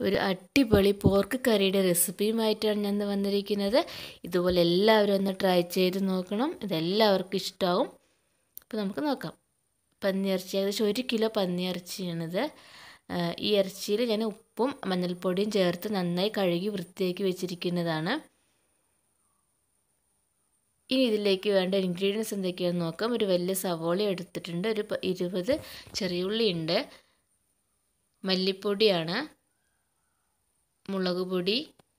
ഒരു അടിപൊളി പോർക്ക് കറിയുടെ റെസിപ്പിയുമായിട്ടാണ് ഞാൻ ഇന്ന് വന്നിരിക്കുന്നത് ഇതുപോലെ എല്ലാവരും ഒന്ന് ട്രൈ ചെയ്ത് നോക്കണം ഇതെല്ലാവർക്കും ഇഷ്ടമാവും അപ്പോൾ നമുക്ക് നോക്കാം പന്നിയിറച്ചി ഏകദേശം ഒരു കിലോ പന്നിയിറച്ചിയാണിത് ഈ ഇറച്ചിയിൽ ഞാൻ ഉപ്പും മഞ്ഞൾപ്പൊടിയും ചേർത്ത് നന്നായി കഴുകി വൃത്തിയാക്കി വെച്ചിരിക്കുന്നതാണ് ഇനി ഇതിലേക്ക് വേണ്ട ഇൻഗ്രീഡിയൻസ് എന്തൊക്കെയാണെന്ന് നോക്കാം ഒരു വലിയ സവോള എടുത്തിട്ടുണ്ട് ഒരു ഇരുപത് ചെറിയ ഉള്ളി ഉണ്ട് മല്ലിപ്പൊടിയാണ് മുളക് പൊടി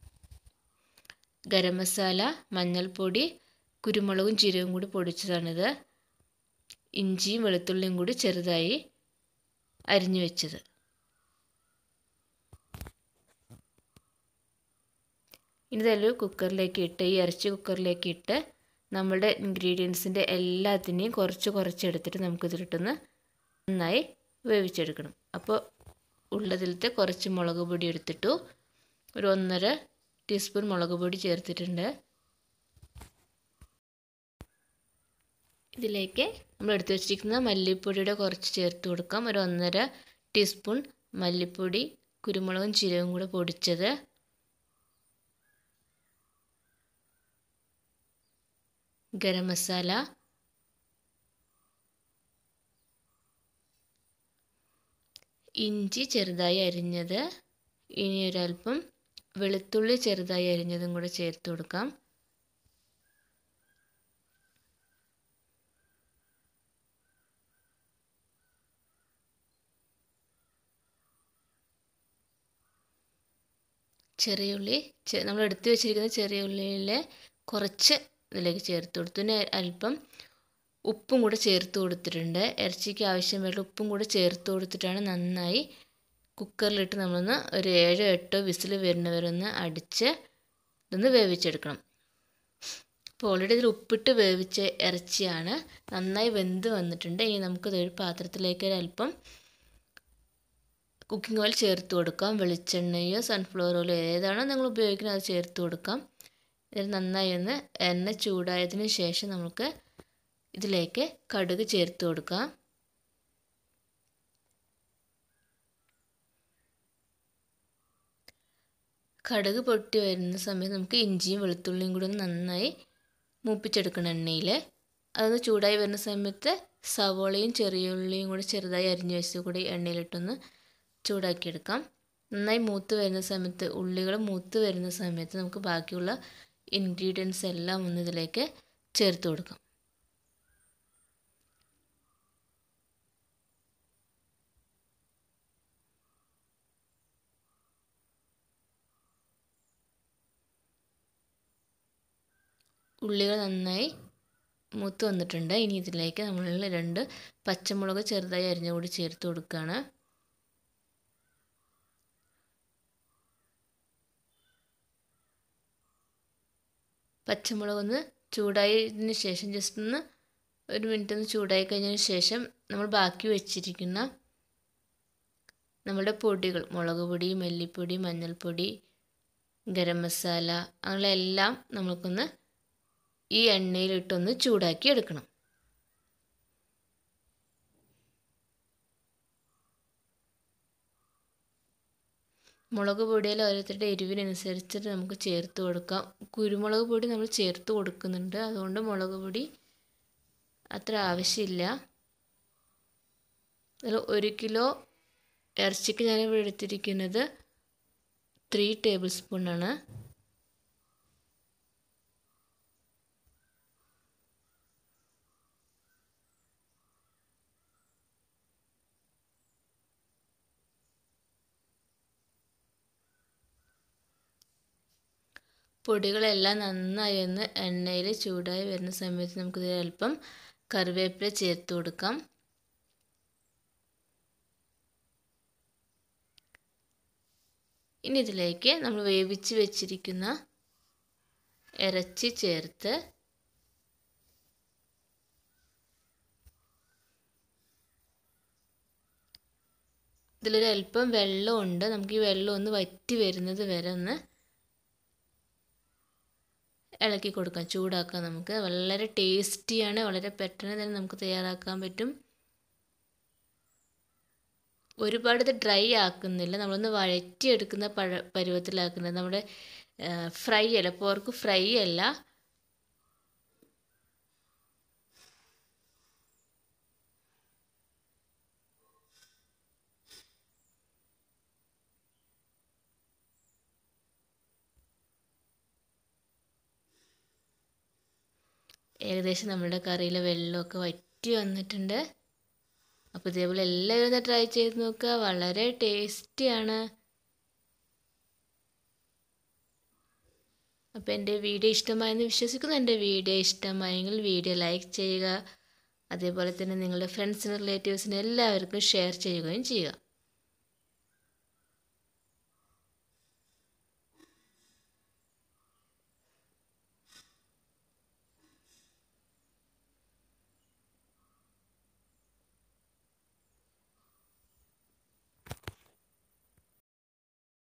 ഗരം മസാല മഞ്ഞൾപ്പൊടി കുരുമുളകും ജീരകവും കൂടി പൊടിച്ചതാണിത് ഇഞ്ചിയും വെളുത്തുള്ളിയും കൂടി ചെറുതായി അരിഞ്ഞു വെച്ചത് ഇനി ഇതെല്ലാം കുക്കറിലേക്ക് ഇട്ട് ഈ ഇറച്ചി കുക്കറിലേക്ക് ഇട്ട് നമ്മളുടെ ഇൻഗ്രീഡിയൻസിൻ്റെ എല്ലാത്തിനെയും കുറച്ച് കുറച്ച് എടുത്തിട്ട് നമുക്കിതിലിട്ടൊന്ന് നന്നായി വേവിച്ചെടുക്കണം അപ്പോൾ ഉള്ളതിലത്തെ കുറച്ച് മുളക് പൊടി എടുത്തിട്ടു ഒരു ഒന്നര ടീസ്പൂൺ മുളക് പൊടി ചേർത്തിട്ടുണ്ട് ഇതിലേക്ക് നമ്മൾ എടുത്തു വെച്ചിരിക്കുന്ന മല്ലിപ്പൊടിയുടെ കുറച്ച് ചേർത്ത് കൊടുക്കാം ഒരു ഒന്നര ടീസ്പൂൺ മല്ലിപ്പൊടി കുരുമുളകും ജീരകവും കൂടെ പൊടിച്ചത് ഗരം മസാല ഇഞ്ചി ചെറുതായി അരിഞ്ഞത് ഇനി ഒരല്പം വെളുത്തുള്ളി ചെറുതായി അരിഞ്ഞതും കൂടെ ചേർത്ത് കൊടുക്കാം ചെറിയ ഉള്ളി നമ്മൾ എടുത്തു വെച്ചിരിക്കുന്ന ചെറിയ ഉള്ളിയിലെ കുറച്ച് ഇതിലേക്ക് ചേർത്ത് കൊടുത്തു പിന്നെ അല്പം ഉപ്പും കൂടെ ചേർത്ത് കൊടുത്തിട്ടുണ്ട് ഇറച്ചിക്ക് ആവശ്യമായിട്ട് ഉപ്പും കൂടെ ചേർത്ത് കൊടുത്തിട്ടാണ് നന്നായി കുക്കറിലിട്ട് നമ്മളൊന്ന് ഒരു ഏഴോ എട്ടോ വിസിൽ വരുന്നവരെ ഒന്ന് അടിച്ച് ഇതൊന്ന് വേവിച്ചെടുക്കണം അപ്പോൾ ഓൾറെഡി ഇതിൽ ഉപ്പിട്ട് വേവിച്ച ഇറച്ചിയാണ് നന്നായി വെന്ത് വന്നിട്ടുണ്ട് ഇനി നമുക്കിത് ഒരു പാത്രത്തിലേക്ക് ഒരല്പം കുക്കിംഗ് ഓയിൽ ചേർത്ത് കൊടുക്കാം വെളിച്ചെണ്ണയോ സൺഫ്ലവർ ഓയിലോ ഏതാണോ നിങ്ങൾ ഉപയോഗിക്കുന്നത് അത് ചേർത്ത് കൊടുക്കാം ഇതിൽ നന്നായി ഒന്ന് എണ്ണ ചൂടായതിന് ശേഷം നമുക്ക് ഇതിലേക്ക് കടുക് ചേർത്ത് കൊടുക്കാം കടുക് പൊട്ടി വരുന്ന സമയത്ത് നമുക്ക് ഇഞ്ചിയും വെളുത്തുള്ളിയും കൂടി ഒന്ന് നന്നായി മൂപ്പിച്ചെടുക്കണം എണ്ണയിൽ അതൊന്ന് ചൂടായി വരുന്ന സമയത്ത് സവോളയും ചെറിയ ഉള്ളിയും കൂടി ചെറുതായി അരിഞ്ഞു വെച്ച് കൂടി എണ്ണയിലിട്ടൊന്ന് ചൂടാക്കിയെടുക്കാം നന്നായി മൂത്ത് വരുന്ന സമയത്ത് ഉള്ളികൾ മൂത്ത് വരുന്ന സമയത്ത് നമുക്ക് ബാക്കിയുള്ള ഇൻഗ്രീഡിയൻസ് എല്ലാം ഒന്ന് ഇതിലേക്ക് ചേർത്ത് കൊടുക്കാം ഉള്ളികൾ നന്നായി മൂത്ത് വന്നിട്ടുണ്ട് ഇനി ഇതിലേക്ക് നമ്മൾ രണ്ട് പച്ചമുളക് ചെറുതായി അരിഞ്ഞ കൂടി ചേർത്ത് കൊടുക്കുകയാണ് പച്ചമുളക് ഒന്ന് ചൂടായതിന് ശേഷം ജസ്റ്റ് ഒന്ന് ഒരു മിനിറ്റ് ഒന്ന് ചൂടായി കഴിഞ്ഞതിന് ശേഷം നമ്മൾ ബാക്കി വെച്ചിരിക്കുന്ന നമ്മുടെ പൊടികൾ മുളക് പൊടി മല്ലിപ്പൊടി മഞ്ഞൾപ്പൊടി ഗരം മസാല അങ്ങനെയെല്ലാം നമുക്കൊന്ന് ഈ എണ്ണയിലിട്ടൊന്ന് ചൂടാക്കി എടുക്കണം മുളക് പൊടിയിൽ ഓരോരുത്തരുടെ എരിവിനനുസരിച്ചിട്ട് നമുക്ക് ചേർത്ത് കൊടുക്കാം കുരുമുളക് പൊടി നമ്മൾ ചേർത്ത് കൊടുക്കുന്നുണ്ട് അതുകൊണ്ട് മുളക് പൊടി അത്ര ആവശ്യമില്ല അതിൽ ഒരു കിലോ ഇറച്ചിക്ക് ഞാനിവിടെ എടുത്തിരിക്കുന്നത് ത്രീ ടേബിൾ സ്പൂണാണ് പൊടികളെല്ലാം നന്നായി ഒന്ന് എണ്ണയിൽ ചൂടായി വരുന്ന സമയത്ത് നമുക്കിതിൽ അല്പം കറിവേപ്പില ചേർത്ത് കൊടുക്കാം ഇനി ഇതിലേക്ക് നമ്മൾ വേവിച്ച് വെച്ചിരിക്കുന്ന ഇറച്ചി ചേർത്ത് ഇതിലൊരു അല്പം വെള്ളമുണ്ട് നമുക്ക് ഈ വെള്ളം ഒന്ന് വറ്റി വരുന്നത് വരെ ഒന്ന് ഇളക്കി കൊടുക്കാം ചൂടാക്കാം നമുക്ക് വളരെ ടേസ്റ്റിയാണ് വളരെ പെട്ടെന്ന് തന്നെ നമുക്ക് തയ്യാറാക്കാൻ പറ്റും ഒരുപാട് ഇത് ഡ്രൈ ആക്കുന്നില്ല നമ്മളൊന്ന് വഴറ്റിയെടുക്കുന്ന പഴ പരുവത്തിലാക്കുന്നത് നമ്മുടെ ഫ്രൈ അല്ല പോർക്ക് ഫ്രൈ അല്ല ഏകദേശം നമ്മുടെ കറിയിലെ വെള്ളമൊക്കെ വറ്റി വന്നിട്ടുണ്ട് അപ്പോൾ ഇതേപോലെ എല്ലാവരും ഒന്ന് ട്രൈ ചെയ്ത് നോക്കുക വളരെ ടേസ്റ്റിയാണ് അപ്പോൾ എൻ്റെ വീഡിയോ ഇഷ്ടമായെന്ന് വിശ്വസിക്കുന്നു എൻ്റെ വീഡിയോ ഇഷ്ടമായെങ്കിൽ വീഡിയോ ലൈക്ക് ചെയ്യുക അതേപോലെ തന്നെ നിങ്ങളുടെ ഫ്രണ്ട്സിനും റിലേറ്റീവ്സിനും എല്ലാവർക്കും ഷെയർ ചെയ്യുകയും ചെയ്യുക